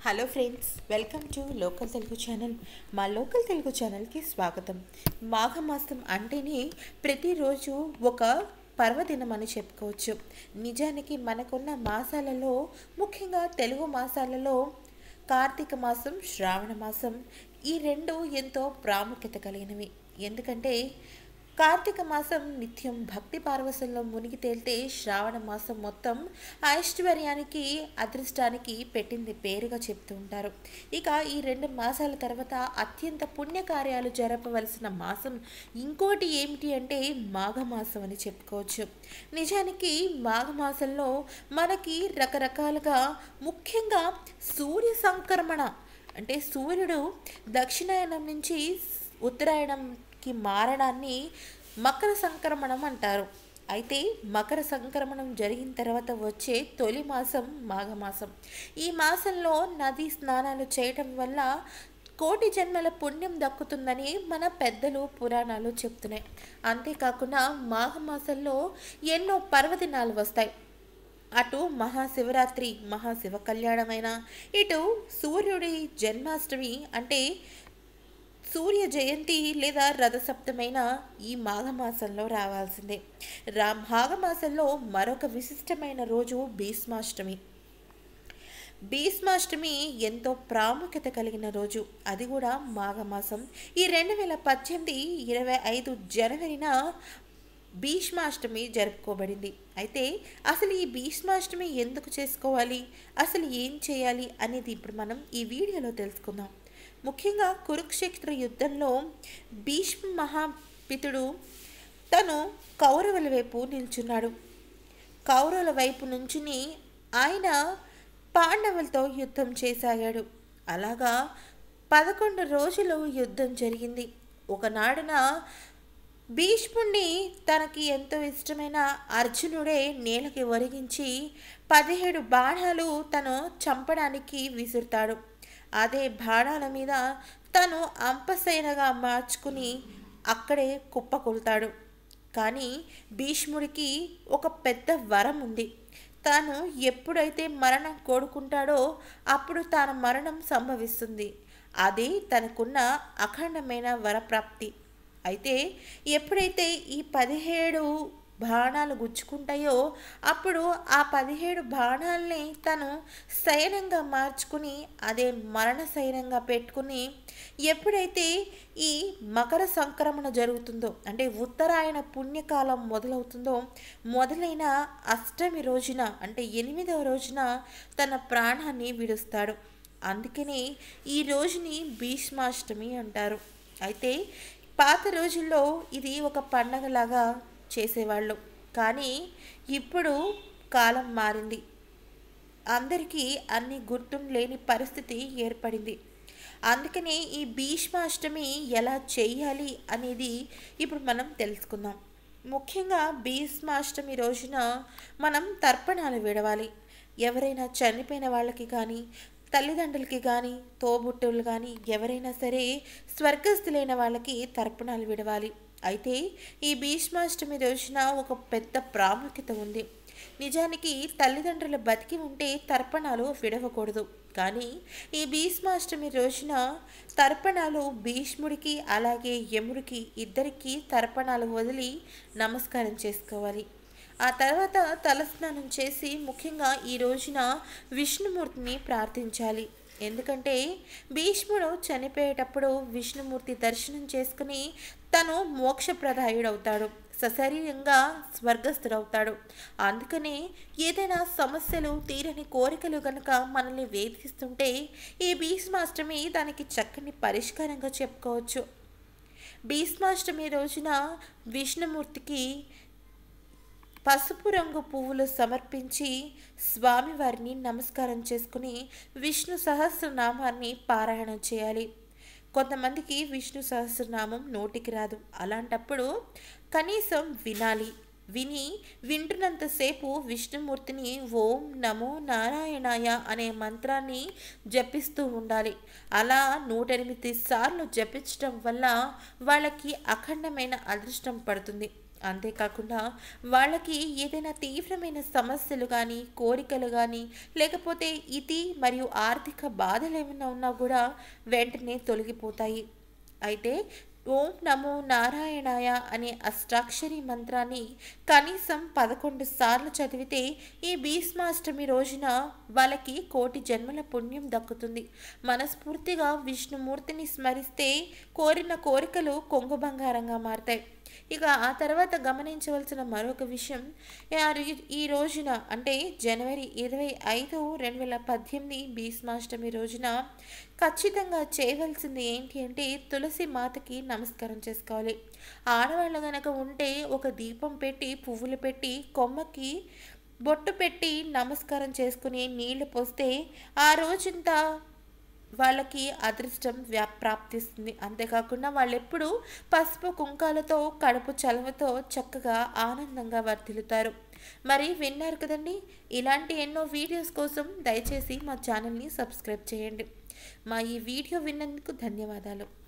hello friends welcome to local Telugu channel మా local Telugu ఛానల్కి స్వాగతం మాఘమాసం అంటేనే ప్రతిరోజు ఒక పర్వదినం అని చెప్పుకోవచ్చు నిజానికి మనకున్న మాసాలలో ముఖ్యంగా తెలుగు మాసాలలో కార్తీక మాసం శ్రావణ మాసం ఈ రెండు ఎంతో ప్రాముఖ్యత కలిగినవి ఎందుకంటే కార్తీక మాసం నిత్యం భక్తి పార్వసంలో మునిగి తేలితే శ్రావణ మాసం మొత్తం ఐశ్వర్యానికి అదృష్టానికి పెట్టింది పేరుగా చెప్తూ ఉంటారు ఇక ఈ రెండు మాసాల తర్వాత అత్యంత పుణ్యకార్యాలు జరపవలసిన మాసం ఇంకోటి ఏమిటి అంటే మాఘమాసం అని చెప్పుకోవచ్చు నిజానికి మాఘమాసంలో మనకి రకరకాలుగా ముఖ్యంగా సూర్య సంక్రమణ అంటే సూర్యుడు దక్షిణాయనం నుంచి ఉత్తరాయణంకి మారడాన్ని మకర సంక్రమణం అంటారు అయితే మకర సంక్రమణం జరిగిన తర్వాత వచ్చే తొలి మాసం మాఘమాసం ఈ మాసంలో నదీ స్నానాలు చేయటం వల్ల కోటి జన్మల పుణ్యం దక్కుతుందని మన పెద్దలు పురాణాలు చెప్తున్నాయి అంతేకాకుండా మాఘమాసంలో ఎన్నో పర్వదినాలు వస్తాయి అటు మహాశివరాత్రి మహాశివ కళ్యాణమైన ఇటు సూర్యుడి జన్మాష్టమి అంటే సూర్య జయంతి లేదా రథసప్తమైన ఈ మాఘమాసంలో రావాల్సిందే రా మాఘమాసంలో మరొక విశిష్టమైన రోజు భీష్మాష్టమి భీష్మాష్టమి ఎంతో ప్రాముఖ్యత కలిగిన రోజు అది కూడా మాఘమాసం ఈ రెండు వేల పద్దెనిమిది ఇరవై ఐదు జనవరిన భీష్మాష్టమి జరుపుకోబడింది అయితే అసలు ఈ భీష్మాష్టమి ఎందుకు చేసుకోవాలి అసలు ఏం చేయాలి అనేది ఇప్పుడు మనం ఈ వీడియోలో తెలుసుకుందాం ముఖ్యంగా కురుక్షేత్ర యుద్ధంలో భీష్మ మహాపితుడు తను కౌరవుల వైపు నిల్చున్నాడు కౌరవుల వైపు నుంచుని ఆయన పాండవులతో యుద్ధం చేసాగాడు అలాగా పదకొండు రోజులు యుద్ధం జరిగింది ఒకనాడున భీష్ముణ్ణి తనకి ఎంతో ఇష్టమైన అర్జునుడే నేలకి ఒరిగించి పదిహేడు బాణాలు తను చంపడానికి విసురుతాడు అదే బాణాల మీద తను అంపసైనగా మార్చుకుని అక్కడే కుప్పకొల్తాడు కానీ భీష్ముడికి ఒక పెద్ద వరం ఉంది తాను ఎప్పుడైతే మరణం కోరుకుంటాడో అప్పుడు తన మరణం సంభవిస్తుంది అది తనకున్న అఖండమైన వరప్రాప్తి అయితే ఎప్పుడైతే ఈ పదిహేడు బాణాలు గుచ్చుకుంటాయో అప్పుడు ఆ పదిహేడు బాణాలని తను శయనంగా మార్చుకుని అదే మరణ శయనంగా పెట్టుకుని ఎప్పుడైతే ఈ మకర సంక్రమణ జరుగుతుందో అంటే ఉత్తరాయణ పుణ్యకాలం మొదలవుతుందో మొదలైన అష్టమి రోజున అంటే ఎనిమిదవ రోజున తన ప్రాణాన్ని విడుస్తాడు అందుకని ఈ రోజుని భీష్మాష్టమి అంటారు అయితే పాత రోజుల్లో ఇది ఒక పండగలాగా చేసేవాళ్ళు కానీ ఇప్పుడు కాలం మారింది అందరికీ అన్ని గుర్తుండలేని పరిస్థితి ఏర్పడింది అందుకనే ఈ భీష్మాష్టమి ఎలా చేయాలి అనేది ఇప్పుడు మనం తెలుసుకుందాం ముఖ్యంగా భీష్మాష్టమి రోజున మనం తర్పణాలు విడవాలి ఎవరైనా చనిపోయిన వాళ్ళకి కానీ తల్లిదండ్రులకి కానీ తోబుట్టువులు కానీ ఎవరైనా సరే స్వర్గస్థులైన వాళ్ళకి తర్పణాలు విడవాలి అయితే ఈ భీష్మాష్టమి రోజున ఒక పెద్ద ప్రాముఖ్యత ఉంది నిజానికి తల్లిదండ్రులు బతికి ఉంటే తర్పణాలు విడవకూడదు కానీ ఈ భీష్మాష్టమి రోజున తర్పణాలు భీష్ముడికి అలాగే యముడికి ఇద్దరికి తర్పణాలు వదిలి నమస్కారం చేసుకోవాలి ఆ తర్వాత తలస్నానం చేసి ముఖ్యంగా ఈ రోజున విష్ణుమూర్తిని ప్రార్థించాలి ఎందుకంటే భీష్ముడు చనిపోయేటప్పుడు విష్ణుమూర్తి దర్శనం చేసుకుని తను మోక్షప్రదాయుడవుతాడు సశరీరంగా స్వర్గస్థుడవుతాడు అందుకనే ఏదైనా సమస్యలు తీరని కోరికలు కనుక మనల్ని వేధిస్తుంటే ఈ భీష్మాష్టమి దానికి చక్కని పరిష్కారంగా చెప్పుకోవచ్చు భీష్మాష్టమి రోజున విష్ణుమూర్తికి పసుపు రంగు పువ్వులు సమర్పించి స్వామివారిని నమస్కారం చేసుకుని విష్ణు సహస్రనామాన్ని పారాయణం చేయాలి కొంతమందికి విష్ణు సహస్రనామం నోటికి రాదు అలాంటప్పుడు కనీసం వినాలి విని వింటున్నంతసేపు విష్ణుమూర్తిని ఓం నమో నారాయణాయ అనే మంత్రాన్ని జపిస్తూ ఉండాలి అలా నూట ఎనిమిది సార్లు జపించడం వల్ల వాళ్ళకి అఖండమైన అదృష్టం పడుతుంది అంతేకాకుండా వాళ్ళకి ఏదైనా తీవ్రమైన సమస్యలు కానీ కోరికలు కానీ లేకపోతే ఇది మరియు ఆర్థిక బాధలు ఏమైనా ఉన్నా కూడా వెంటనే తొలగిపోతాయి అయితే ఓం నమో నారాయణాయ అనే అష్టాక్షరి మంత్రాన్ని కనీసం పదకొండు సార్లు చదివితే ఈ భీష్మాష్టమి రోజున వాళ్ళకి కోటి జన్మల పుణ్యం దక్కుతుంది మనస్ఫూర్తిగా విష్ణుమూర్తిని స్మరిస్తే కోరిన కోరికలు కొంగు బంగారంగా మారతాయి ఇక ఆ తర్వాత గమనించవలసిన మరొక విషయం ఆ రో- ఈ రోజున అంటే జనవరి ఇరవై ఐదు రెండు వేల పద్దెనిమిది భీష్మాష్టమి రోజున ఖచ్చితంగా చేయవలసింది ఏంటి అంటే తులసి మాతకి నమస్కారం చేసుకోవాలి ఆడవాళ్ళు గనక ఉంటే ఒక దీపం పెట్టి పువ్వులు పెట్టి కొమ్మకి బొట్టు పెట్టి నమస్కారం చేసుకుని నీళ్లు పోస్తే ఆ రోజంతా వాళ్ళకి అదృష్టం వ్యా ప్రాప్తిస్తుంది అంతేకాకుండా వాళ్ళు ఎప్పుడూ పసుపు కుంకాలతో కడుపు చలవతో చక్కగా ఆనందంగా వర్ధిల్లుతారు మరి విన్నారు కదండి ఇలాంటి ఎన్నో వీడియోస్ కోసం దయచేసి మా ఛానల్ని సబ్స్క్రైబ్ చేయండి మా ఈ వీడియో విన్నందుకు ధన్యవాదాలు